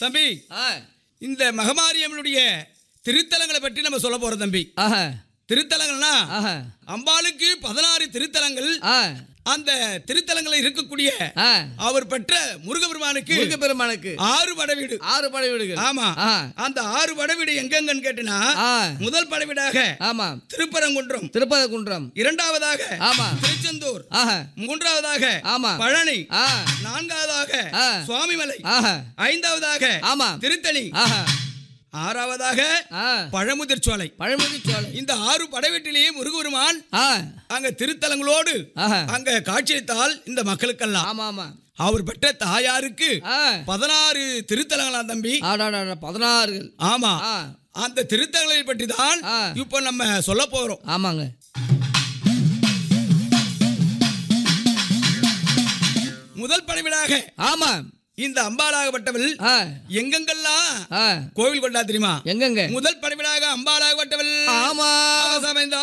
தம்பி ஆ இந்த மகமாரியம்மனுடைய திருத்தலங்களை பற்றி நம்ம சொல்ல போறோம் தம்பி ஆஹா திருத்தலங்கள்னா ஆஹா அம்பாளுக்கு பதினாறு திருத்தலங்கள் ஆ அந்த திருத்தலங்களில் இருக்கக்கூடிய ஆ அவர் பெற்ற முருகபெருமானுக்கு முருக பெருமானுக்கு ஆறு படவீடு ஆறு படை வீடுகள் ஆமா ஆ அந்த ஆறு படவீடு எங்கெங்கன்னு கேட்டினா ஆ முதல் படவீடாக ஆமா திருப்பரங்குன்றம் திருப்பத குன்றம் இரண்டாவதாக ஆமா திருச்செந்தூர் ஆஹா மூன்றாவதாக ஆமா பழனி ஆ நான்காவதாக ஆ. சுவாமிமலை ஆஹா ஐந்தாவதாக ஆமா திருத்தணி ஆஹா ஆறாவதாக ஆ பழமுதிர் சோலை பழமுதி சோலை இந்த ஆறு படவீட்டிலேயே முருகபெருமான் ஆ அங்க திருத்தலங்களோடு ஆஹா அங்க காட்சியளித்தால் இந்த மக்களுக்கெல்லாம் ஆமா ஆமா அவர் பெற்ற தாயாருக்கு ஆ பதினாறு திருத்தலங்களாம் தம்பி ஆடாடா பதினாறுகள் ஆமா ஆ அந்த திருத்தலங்களை பற்றி தான் ஆ. இப்ப நம்ம சொல்ல போறோம் ஆமாங்க முதல் படைவீடாக ஆமா இந்த அம்பாளாகப்பட்டவள் ஆ எங்கெங்கெல்லாம் ஆ கோவில் கொண்டா தெரியுமா எங்கங்க முதல் படைவீடாக அம்பாளாகப்பட்டவள் ஆமா அவசமைந்த